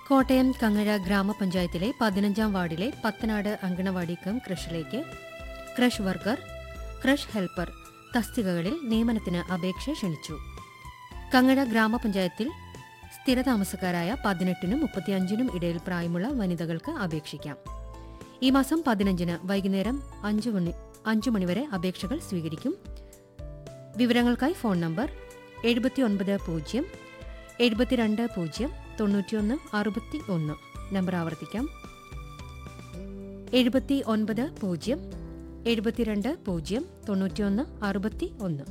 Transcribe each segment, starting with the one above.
കോട്ടയം കങ്ങഴ ഗ്രാമപഞ്ചായത്തിലെ പതിനഞ്ചാം വാർഡിലെ പത്തനാട് അങ്കണവാടി കം ക്രഷിലേക്ക് ക്രഷ് വർക്കർ ക്രഷ് ഹെൽപ്പർ തസ്തികകളിൽ നിയമനത്തിന് അപേക്ഷ ക്ഷണിച്ചു കങ്ങഴ ഗ്രാമപഞ്ചായത്തിൽ സ്ഥിരതാമസക്കാരായ പതിനെട്ടിനും മുപ്പത്തിയഞ്ചിനും ഇടയിൽ പ്രായമുള്ള വനിതകൾക്ക് അപേക്ഷിക്കാം ഈ മാസം പതിനഞ്ചിന് വൈകുന്നേരം അഞ്ചു മണി അഞ്ചു മണിവരെ അപേക്ഷകൾ സ്വീകരിക്കും വിവരങ്ങൾക്കായി ഫോൺ നമ്പർ എഴുപത്തിയൊൻപത് പൂജ്യം എഴുപത്തിരണ്ട് പൂജ്യം തൊണ്ണൂറ്റിയൊന്ന് അറുപത്തി ഒന്ന് നമ്പർ ആവർത്തിക്കാം എഴുപത്തി ഒൻപത് പൂജ്യം എഴുപത്തിരണ്ട് പൂജ്യം തൊണ്ണൂറ്റിയൊന്ന് അറുപത്തി ഒന്ന്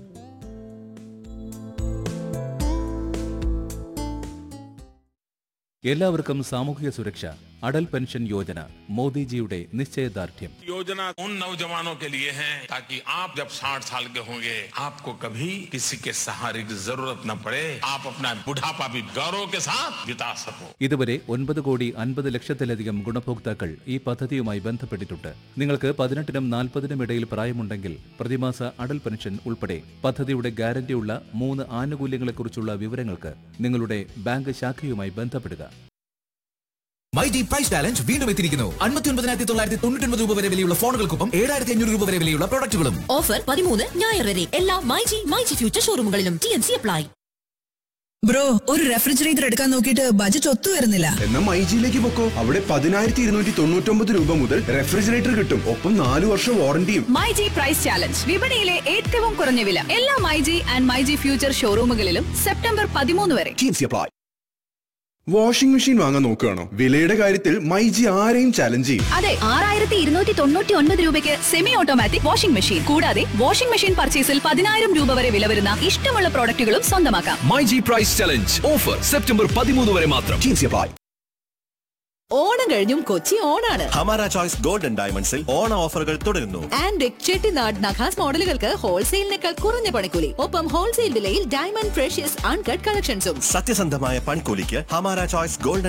എല്ലാവർക്കും സാമൂഹിക സുരക്ഷ അടൽ പെൻഷൻ യോജന മോദിജിയുടെ നിശ്ചയദാർഢ്യം योजना उन नौजवानों के लिए है ताकि आप जब 60 साल के होंगे आपको कभी किसी के सहारे की जरूरत न पड़े आप अपना बुढ़ापा भी गौरव के साथ बिता सको ഇതുവരെ ഒൻപത് കോടി അൻപത് ലക്ഷത്തിലധികം ഗുണഭോക്താക്കൾ ഈ പദ്ധതിയുമായി ബന്ധപ്പെട്ടിട്ടുണ്ട് നിങ്ങൾക്ക് പതിനെട്ടിനും നാൽപ്പതിനും ഇടയിൽ പ്രായമുണ്ടെങ്കിൽ പ്രതിമാസ അടൽ പെൻഷൻ ഉൾപ്പെടെ പദ്ധതിയുടെ ഗ്യാരണ്ടിയുള്ള മൂന്ന് ആനുകൂല്യങ്ങളെക്കുറിച്ചുള്ള വിവരങ്ങൾക്ക് നിങ്ങളുടെ ബാങ്ക് ശാഖയുമായി ബന്ധപ്പെടുക മൈജി പ്രൈസ് ചാലഞ്ച് വീണ്ടും എത്തിയിരിക്കുന്നു അൻപത്തി ഒൻപതിനായിരത്തി തൊള്ളായിരത്തി തൊണ്ണൂറ്റി ഒൻപത് രൂപ വരെ വിലയുള്ള ഫോണുകൾക്കൊപ്പം ഏഴായിരത്തി അഞ്ഞൂറ് രൂപ വരെ വിലയുള്ള പ്രൊഡക്റ്റുകളും ഓഫർ പതിമൂന്ന് ഞായർ വരെ എല്ലാ മൈജി മൈജി ഫ്യൂച്ചർ ഷോറൂമുകളിലും T N C apply bro ഒരു റെഫ്രിജറേറ്റർ എടുക്കാൻ നോക്കിയിട്ട് ബജറ്റ് ഒത്തു വരുന്നില്ല എന്നാ മൈജിയിലേക്ക് പൊക്കോ അവിടെ പതിനായിരത്തി ഇരുന്നൂറ്റി തൊണ്ണൂറ്റൊമ്പത് രൂപ മുതൽ റെഫ്രിജറേറ്റർ കിട്ടും ഒപ്പം നാലു വർഷം വാറണ്ടിയും മൈജി പ്രൈസ് ചാലഞ്ച് വിപണിയിലെ ഏറ്റവും കുറഞ്ഞ വില എല്ലാ മൈജി ആൻഡ് മൈജി ഫ്യൂച്ചർ ഷോറൂമുകളിലും സെപ്റ്റംബർ പതിമൂന്ന് വരെ അപ്ലൈ വാഷിംഗ് മെഷീൻ വാങ്ങാൻ നോക്കുകയാണോ വിലയുടെ കാര്യത്തിൽ മൈജി ആരെയും ചാലഞ്ച് ചെയ്യും അതെ ആറായിരത്തി ഇരുന്നൂറ്റി തൊണ്ണൂറ്റി ഒൻപത് രൂപയ്ക്ക് സെമി ഓട്ടോമാറ്റിക് വാഷിംഗ് മെഷീൻ കൂടാതെ വാഷിംഗ് മെഷീൻ പർച്ചേസിൽ പതിനായിരം രൂപ വരെ വില വരുന്ന ഇഷ്ടമുള്ള പ്രോഡക്റ്റുകളും സ്വന്തമാക്കാം myG price challenge offer September പതിമൂന്ന് വരെ മാത്രം അപ്ലൈ ഓണം കഴിഞ്ഞും കൊച്ചി ഓണാണ് ഹമാര ചോയ്സ് ഗോൾഡൻ ഡയമണ്ട്സിൽ ഓണ ഓഫറുകൾ തുടരുന്നു ആൻഡ് ചെട്ടിനാട് നഖാസ് മോഡലുകൾക്ക് ഹോൾസെയിലിനേക്കാൾ കുറഞ്ഞ പണിക്കൂലി ഒപ്പം ഹോൾസെയിൽ വിലയിൽ ഡയമണ്ട് ഫ്രഷ്യസ് അൺകട്ട് കളക്ഷൻസും സത്യസന്ധമായ പണിക്കൂലിക്ക് ഹമാര ചോയ്സ് ഗോൾഡൻ